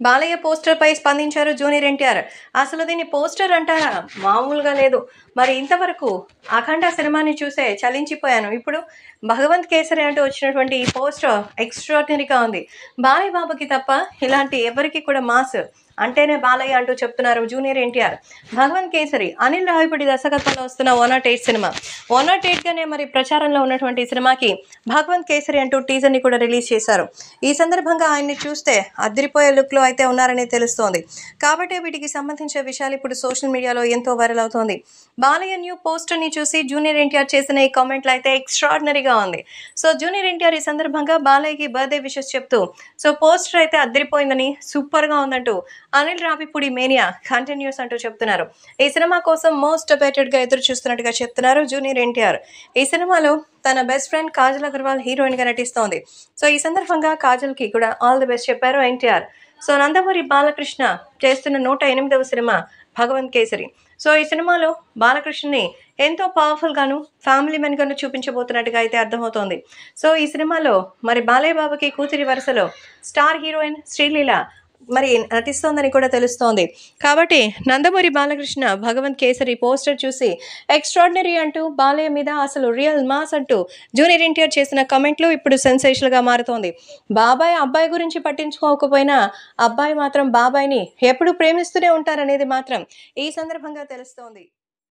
Balayya poster పై స్పందించారు junior NTR అసలు దీన్ని పోస్టర్ అంటారా మామూలుగా లేదు మరి ఇంతవరకు అఖండ సినిమాని చూసే చలించిపోయాను ఇప్పుడు భగవంత్ కేసరి అంటూ వచ్చినటువంటి ఈ పోస్టర్ ఎక్స్ట్రాడినరీగా ఉంది బాలయ్య బాబుకి తప్ప ఇలాంటి ఎవరికి కూడా మాస్ అంటేనే బాలయ్య అంటూ చెప్తున్నారు జూనియర్ ఎన్టీఆర్ భగవంత్ కేసరి అనిల్ రావిపూడి దర్శకత్వంలో వస్తున్న one not eight cinema one not ఎయిట్గానే మరి ప్రచారంలో ఉన్నటువంటి ఈ సినిమాకి భగవంత్ కేసరి అంటూ టీజర్ని కూడా రిలీజ్ చేశారు ఈ సందర్భంగా ఆయన్ని చూస్తే అదిరిపోయే లుక్లో అయితే ఉన్నారని తెలుస్తోంది కాబట్టి వీటికి సంబంధించిన విషయాలు ఇప్పుడు సోషల్ మీడియాలో ఎంతో వైరల్ అవుతోంది బాలయ్య న్యూ పోస్టర్ని చూసి జూనియర్ ఎన్టీఆర్ చేసిన ఈ కామెంట్లు అయితే ఎక్స్ట్రాడినరీగా ఉంది సో జూనియర్ ఎన్టీఆర్ ఈ సందర్భంగా బాలయ్యకి బర్త్డే విషెస్ చెప్తూ సో పోస్టర్ అయితే అద్దరిపోయిందని సూపర్గా ఉందంటూ అనిల్ రావిపూడి మేనియా కంటిన్యూస్ అంటూ చెప్తున్నారు ఈ సినిమా కోసం మోస్ట్ గా ఎదురు చూస్తున్నట్టుగా చెప్తున్నారు జూనియర్ ఎన్టీఆర్ ఈ సినిమాలో తన best friend Kajal Aggarwal heroine గా నటిస్తోంది సో ఈ సందర్భంగా కాజల్ కి కూడా ఆల్ ది బెస్ట్ చెప్పారు ఎన్టీఆర్ సో నందమూరి బాలకృష్ణ చేస్తున్న నూట ఎనిమిదవ సినిమా భగవంత్ కేసరి సో ఈ సినిమాలో బాలకృష్ణని ఎంతో పవర్ఫుల్ గాను ఫ్యామిలీ మెన్ గాను చూపించబోతున్నట్టుగా అయితే అర్థమవుతోంది సో ఈ సినిమాలో మరి బాలయ్య బాబుకి కూతురి వరుసలో స్టార్ హీరోయిన్ శ్రీలీల మరి నటిస్తోందని కూడా తెలుస్తోంది కాబట్టి నందమూరి బాలకృష్ణ భగవంత్ కేసరి పోస్టర్ చూసి ఎక్స్ట్రాడినరీ అంటూ బాలయ్య మీద అసలు రియల్ మాస్ అంటూ జూనియర్ ఎన్టీఆర్ చేసిన కమెంట్లు ఇప్పుడు సెన్సేషన్గా మారుతోంది బాబాయ్ అబ్బాయి గురించి పట్టించుకోకపోయినా అబ్బాయి మాత్రం బాబాయ్ని ఎప్పుడు ప్రేమిస్తూనే ఉంటారనేది మాత్రం ఈ సందర్భంగా తెలుస్తోంది